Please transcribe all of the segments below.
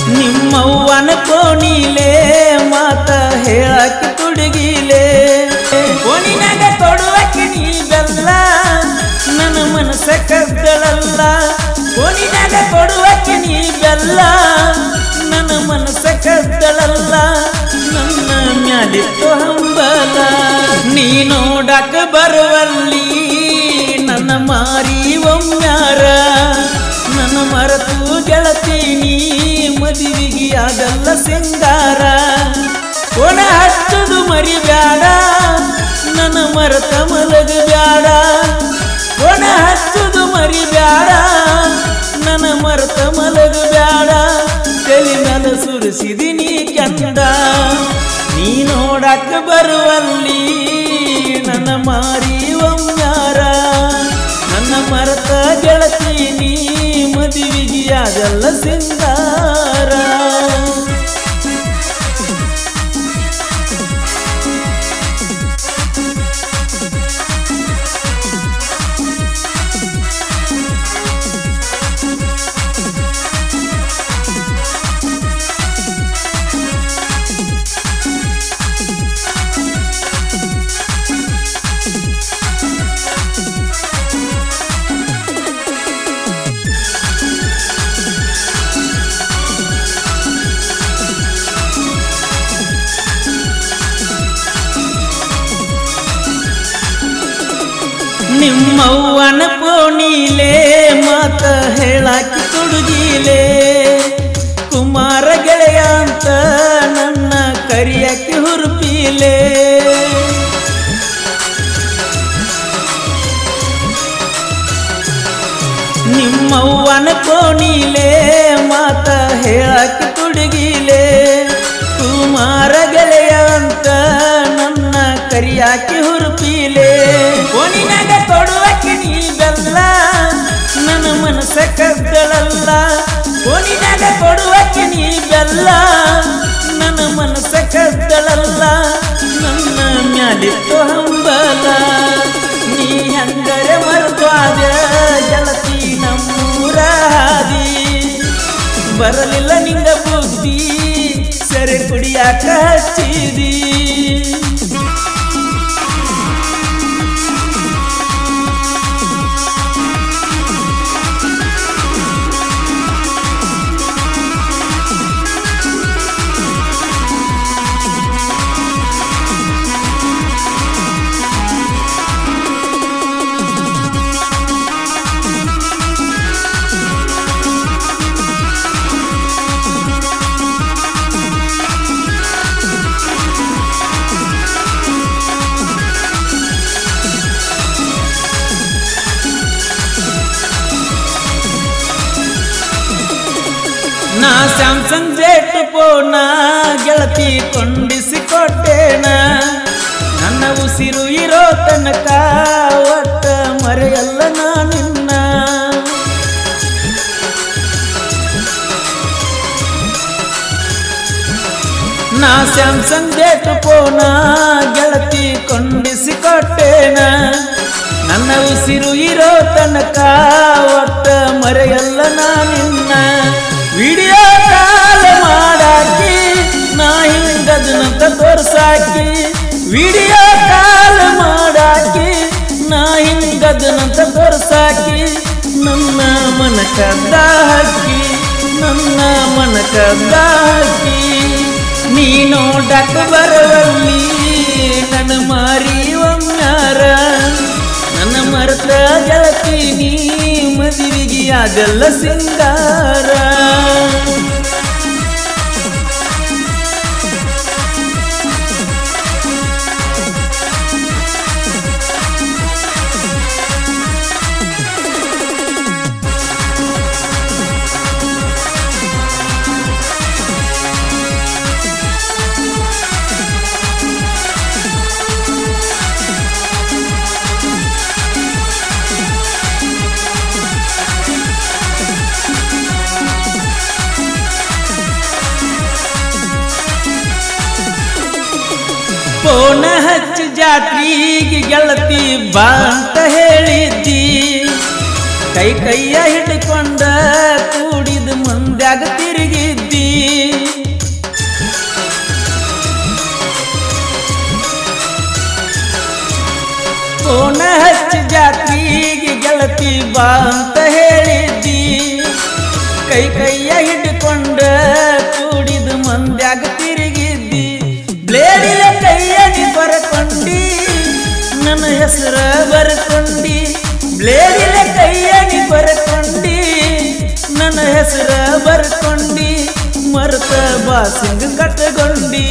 ನಿಮ್ಮವ್ವನ ಕೋಣಿಲೆ ಮಾತ ಹೇಳಕ್ಕೆ ತುಡುಗಿಲೆ ಕೋಣಿನಾಗ ತೊಡುವಕ್ಕೆ ನೀ ಬೆಲ್ಲ ನನ್ನ ಮನಸ್ಸ ಕದ್ದಳಲ್ಲ ಕೋಣಿನಾಗ ಕೊಡುವಕ್ಕೆ ನೀ ಬೆಲ್ಲ ನನ್ನ ಮನಸ್ಸ ಕದ್ದಳಲ್ಲ ನನ್ನ ಮ್ಯಾಲಿತ್ತು ಹಂಬಲ ನೀ ನೋಡಕ ಬರುವಲ್ಲಿ ನನ್ನ ಮಾರಿ ಒಮ್ಮ್ಯಾರ ನನ್ನ ಮರತು ಗೆಳತೀನಿ ಮದುವೆಗೆ ಆಗಲ್ಲ ಸಿಂಗಾರ ಒಣ ಹಚ್ಚದು ಮರಿಬ್ಯಾಡ ನನ್ನ ಮರತ ಮಲಗ ಬ್ಯಾಡ ಒಣ ಹಚ್ಚದು ಮರಿಬ್ಯಾಡ ನನ್ನ ಮರತ ಮಲಗ ಬ್ಯಾಡ ತಲೆ ಮೇಲೆ ಸುರಿಸಿದಿನಿ ಕಂದ ನೀ ನೋಡಕ್ಕ ಬರುವಲ್ಲಿ ನನ್ನ ಮಾರಿ ಒಮ್ಮ್ಯಾರ ನನ್ನ ಮರತ ಗೆಳತೀನಿ ಮದುವೆಗೆ ಆಗಲ್ಲ ಸಿಂಗಾರ ನಿಮ್ಮವ್ವನ ಪೋಣಿಲೆ ಮಾತ ಹೇಳಾಕಿ ತುಡುಗಿಲೆ ಕುಮಾರ ಗೆಳೆಯ ಅಂತ ನನ್ನ ಕರಿಯಕ್ಕೆ ಹುರುಪಿಲೆ ನಿಮ್ಮವ್ವನ ಕೋಣಿಲೆ ಮಾತ ಹೇಳಕ್ಕೆ ತುಡುಗಿಲೆ ಕುಮಾರ ಗೆಳೆಯ ಅಂತ ನನ್ನ ಕರಿಯಾಕಿ ಹುರುಪಿಲೆ ಕೋಣಿನಾಗ ತೊಡುವಕ್ಕೆ ನೀ ಬೆಲ್ಲ ನನ್ನ ಮನಸ್ಸ ಕದ್ದಳಲ್ಲ ಕೋಣಿನಾಗ ಕೊಡುವಕ್ಕೆ ನೀ ಬೆಲ್ಲ ನನ್ನ ಮನಸ್ಸ ಕದ್ದಳಲ್ಲ ನನ್ನ ಮ್ಯಾಲಿತ್ತು ಹಂಬಲ ನೀ ಹಂಗರೆ ಮರುತ್ವಾದ ಗೆಳತಿ ನಮ್ಮೂರ ಹಾದಿ ಬರಲಿಲ್ಲ ನಿಂಗ ಬುದ್ಧಿ ಸೆರೆ ಕುಡಿಯಾಕ ಹಚ್ಚಿದಿ ನಾ ಸ್ಯಾಮ್ಸಂಗ್ ಜೇಟ್ ಫೋನ ಗೆಳತಿ ಕೊಂಡಿಸಿ ಕೊಟ್ಟೇನ ನನ್ನ ಉಸಿರು ಇರೋ ತನಕ ಒಟ್ಟ ಮರೆಯಲ್ಲ ನಾ ನಿನ್ನ ನಾ ಸ್ಯಾಮ್ಸಂಗ್ ಜೇಟ್ ಫೋನ ಗೆಳತಿ ಕೊಂಡಿಸಿ ಕೊಟ್ಟೇನ ನನ್ನ ಉಸಿರು ಇರೋ ತನಕ ಒಟ್ಟ ಮರೆಯಲ್ಲ ನಾ ನಿನ್ನ ವಿಡಿಯೋ ಕಾಲ್ ಮಾಡಾಕಿ ನಾ ಹಿಂಗದನಂತ ತೋರ್ಸಾಕಿ ವಿಡಿಯೋ ಕಾಲ್ ಮಾಡಾಕಿ ನಾ ಹಿಂಗದನಂತ ತೋರ್ಸಾಕಿ ನನ್ನ ಮನ ಕದ್ದ ಹಕ್ಕಿ ನನ್ನ ಮನ ಕದ್ದ ಹಕ್ಕಿ ನೀ ನೋಡಕ ಬರವಲ್ಲಿ ನನ್ನ ಮಾರಿ ಒಮ್ಮ್ಯಾರ ನನ್ನ ಮರತ ಗೆಳತೀನಿ ಮದುವೆಗೆ ಆಗಲ್ಲ ಸಿಂಗಾರ ಫೋನ ಹಚ್ಚಿ ಜಾತ್ರೆಗೆ ಗೆಳತಿ ಬಾ ಅಂತ ಹೇಳಿದ್ದಿ ಕೈ ಕೈಯ ಹಿಡ್ಕೊಂಡ ಕೂಡಿದ ಮಂದ್ಯಾಗ ತಿರುಗಿದ್ದಿ ಬಾ ಅಂತ ಹೇಳಿದ್ದಿ ಕೈ ಕೈಯ ಹಿಡ್ಕೊಂಡ ಕೂಡಿದ ಮಂದ್ಯಾಗ ತಿರುಗಿದ್ದಿ ಬ್ಲೇಡಿನ ಕೈಯ ನೀ ಬರ್ಕೊಂಡಿ ನನ್ನ ಹೆಸರ ಬರ್ಕೊಂಡಿ ಬ್ಲೇಡಿನ ಕೈಯ ನೀ ಬರ್ಕೊಂಡಿ ನನ್ನ ಹೆಸರ ಬರ್ಕೊಂಡಿ ಮರ್ತ ಬಾಸಿಂಗ್ ಕಟ್ಟಗೊಂಡಿ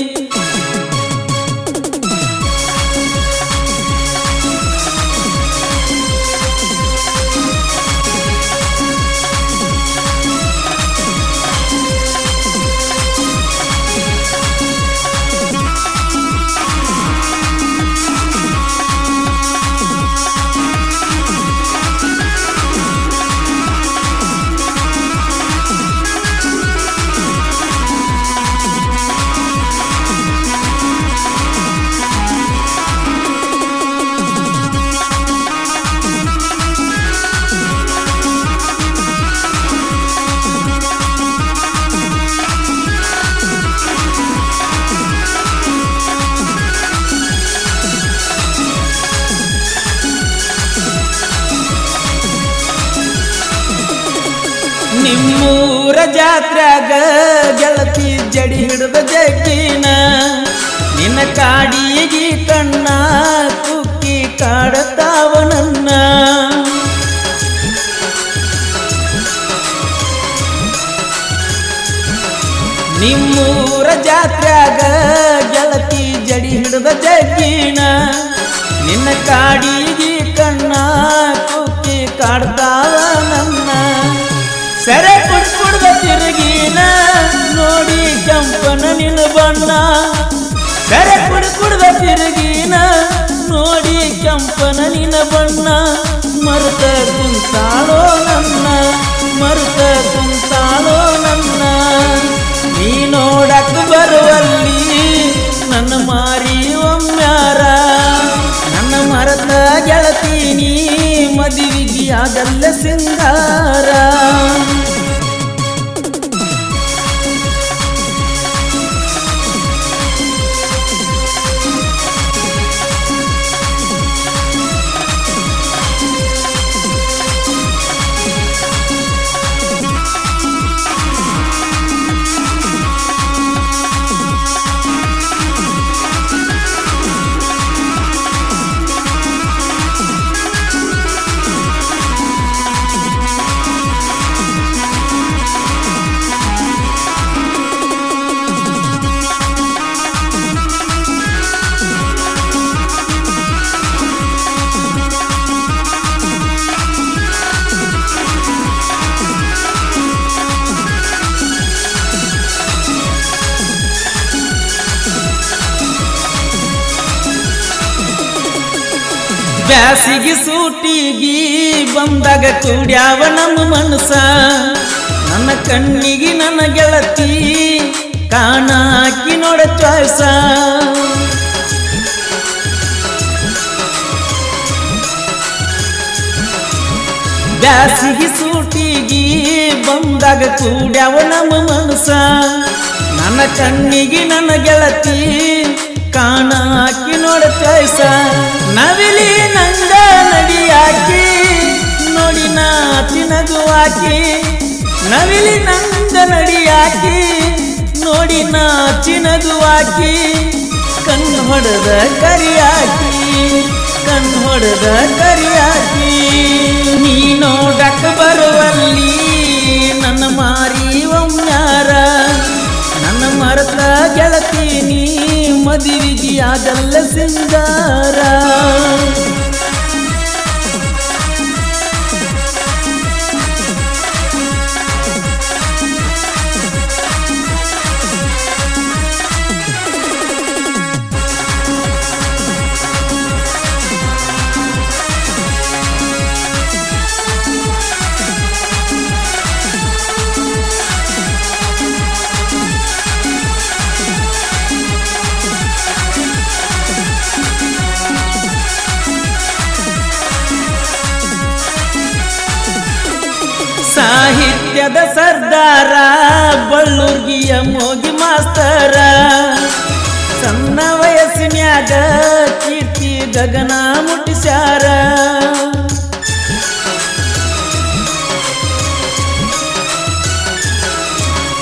ನಿಮ್ಮೂರ ಜಾತ್ರ್ಯಾಗ ಗೆಳತಿ ಜಡಿ ಹಿಡಿದ ಜಗ್ಗಿನ ನಿನ್ನ ಕಾಡಿಗಿ ಕಣ್ಣ ಕುಕ್ಕಿ ಕಾಡತಾವ ನನ್ನ ನಿಮ್ಮೂರ ಜಾತ್ರ್ಯಾಗ ಗೆಳತಿ ಜಡಿ ಹಿಡಿದ ಜಗ್ಗಿನ ನಿನ್ನ ಕಾಡಿಗಿ ಕಣ್ಣ ಕುಕ್ಕಿ ಕಾಡ್ತಾವ ನನ್ನ ಸೆರೆ ಕುಡ್ ಕುಡ್ದ ತಿರುಗಿನ ನೋಡಿ ಕೆಂಪನ ನಿನ್ನ ಬಣ್ಣ ಸೆರೆ ಕುಡ್ ಕುಡ್ದ ತಿರುಗಿನ ನೋಡಿ ಕೆಂಪನ ನಿನ್ನ ಬಣ್ಣ ಮರುತ ಕುಂತಾಳೋ ನನ್ನ ಮರುತ ಕುಂತಾಳೋ ನನ್ನ ನೀ ನೋಡಕ್ ಬರುವಲ್ಲಿ ನನ್ನ ಮಾರಿ ಒಮ್ಮ್ಯಾರ ನನ್ನ ಮರತ ಗೆಳತೀನಿ ಮದುವಿಗೆ ಆಗಲ್ಲ ಸಿಂಗಾರ ಬ್ಯಾಸಿಗೆ ಸೂಟಿಗಿ ಬಂದಾಗ ಕೂಡ್ಯಾವ ನಮ್ಮ ಮನಸ ನನ್ನ ಕಣ್ಣಿಗೆ ನನ್ನ ಗೆಳತಿ ಕಾಣಾಕಿ ನೋಡ ಚಾಯ್ಸ ಬ್ಯಾಸಿಗೆ ಸೂಟಿಗಿ ಬಂದಾಗ ಕೂಡ್ಯಾವ ನಮ್ಮ ಮನಸ ನನ್ನ ಕಣ್ಣಿಗೆ ನನ್ನ ಗೆಳತಿ ಕಾಣಾಕಿ ನೋಡ ಚಾಯ್ಸ ನವಿಲಿ ನಂಗ ನಡಿಯಾಕಿ ನೋಡಿ ನಾಚಿ ನಗುವಾಕಿ ನವಿಲಿ ನಂಗ ನಡಿಯಾಕಿ ನೋಡಿ ನಾಚಿ ನಗುವಾಕಿ ಕಣ್ಣು ಹೊಡೆದ ಕರಿಯಾಕಿ ಕಣ್ಣು ಹೊಡೆದ ಕರಿಯಾಕಿ ನೀ ನೋಡಕ್ ಬರುವಲ್ಲಿ ನನ್ನ ಮಾರಿ ಒಮ್ಮ್ಯಾರ ನನ್ನ ಮರತ ಗೆಳತೀನಿ ಮದುವಿಗೆ ಆಗಲ್ಲ ಸಿಂಗಾರ ಸಾಹಿತ್ಯದ ಸರ್ದಾರ ಬಳ್ಳುರ್ಗಿಯ ಮೋಗಿ ಮಾಸ್ತರ ಸಣ್ಣ ವಯಸ್ಸಿನ್ಯಾಗ ಕೀರ್ತಿ ಗಗನ ಮುಟ್ಟಿಸ್ಯಾರ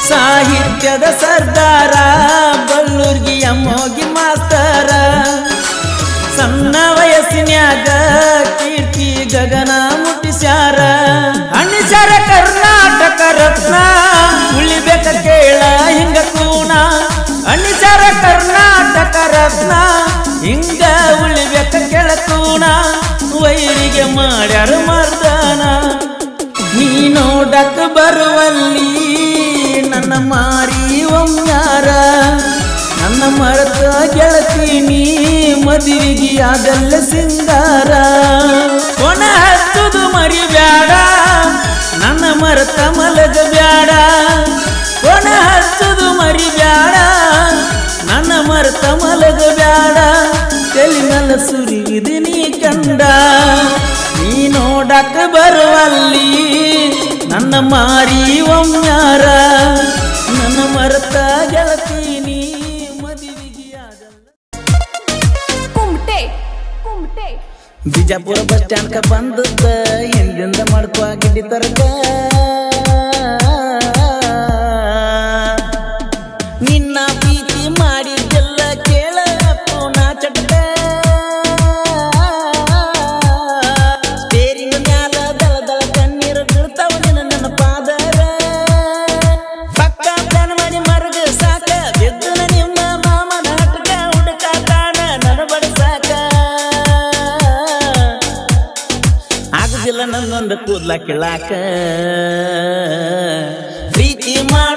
ಸಾಹಿತ್ಯದ ಸರ್ದಾರ ಬಲ್ಲೂರ್ಗಿಯ ಮೋಗಿ ಮಾಸ್ತರ ಸಣ್ಣ ವಯಸ್ಸಿನ್ಯಾಗ ಕೀರ್ತಿ ಗಗನ ಮುಟ್ಟಿಸ್ಯಾರ ಅಣಿಸ್ಯಾರ ಕರ್ನಾಟಕ ರತ್ನ ಉಳಿಬೇಕ ಕೇಳ ಹಿಂಗ ಕೂಣ ಅಣಿಸ್ಯಾರ ಕರ್ನಾಟಕ ರತ್ನ ಹಿಂಗ ಉಳಿಬೇಕ ಕೇಳ ಕೂಣ ವೈರಿಗೆ ಮಾಡ್ಯಾರ ಮರ್ದಾನ ನೀ ನೋಡಕ್ ಬರುವಲ್ಲಿ ನನ್ನ ಮಾರಿ ಒಮ್ಯಾರ ನನ್ನ ಮರತ ಗೆಳತೀನಿ ಮದುವೆಗೆ ಅದಲ್ಲ ಸಿಂಗಾರ ಕೊನ ಹಚ್ಚುದು ಮರಿಬ್ಯಾಡ ನನ್ನ ಮರತ ಮಲಗ ಬ್ಯಾಡ ಕೊನ ಹಚ್ಚುದು ಮರಿಬ್ಯಾಡ ನನ್ನ ಮರತ ಮಲಗ ಬ್ಯಾಡ ತೆಲಿನಲ್ಲ ಸುರಿಗಿದೆ ನೀ ಕಂಡ ನೀ ನೋಡಕ ಬರುವಲ್ಲಿ ನನ್ನ ಮಾರಿ ಒಮ್ಯಾರ ನನ್ನ ಮರತ ಗೆಳತೀನಿ ಮದುವೆಗೆ ಆಗಲ್ಲ ಕುಮಟೆ ಕುಮಟೆ ಬಿಜಾಪುರ ಬಸ್ ಸ್ಟ್ಯಾಂಡ್ಕ ಬಂದದ್ದ ಹಿಂದಿಂದ ಮಾಡ್ಕೊ ಗಿಡ್ಡಿ ತರಕ ನಿನ್ನ ಪ್ರೀತಿ ಮಾಡಿದ್ದೆಲ್ಲ ಕೇಳ ಪುನ ಚಟಕ ಸ್ಟೇರಿಂಗ್ ಮ್ಯಾಲ ದಳ ದಳ ಕಣ್ಣೀರು ಬೀಳ್ತಾವ ನಿನ್ನ ನನ್ನ ಪಾದರ ಪಕ್ಕ ಪ್ಲಾನ್ ಮಾಡಿ ಮರಗ ಸಾಕ ಬಿದ್ದನ ನಿಮ್ಮ ಮಾಮನ ಹಟ್ಕ ಹುಡುಕಾತಾನ ನನ್ನ ಬಡಸಾಕ ಆಗುದಿಲ್ಲ ನನ್ನೊಂದು ಕೂದ್ಲ ಕಿಳಾಕ ಪ್ರೀತಿ ಮಾಡ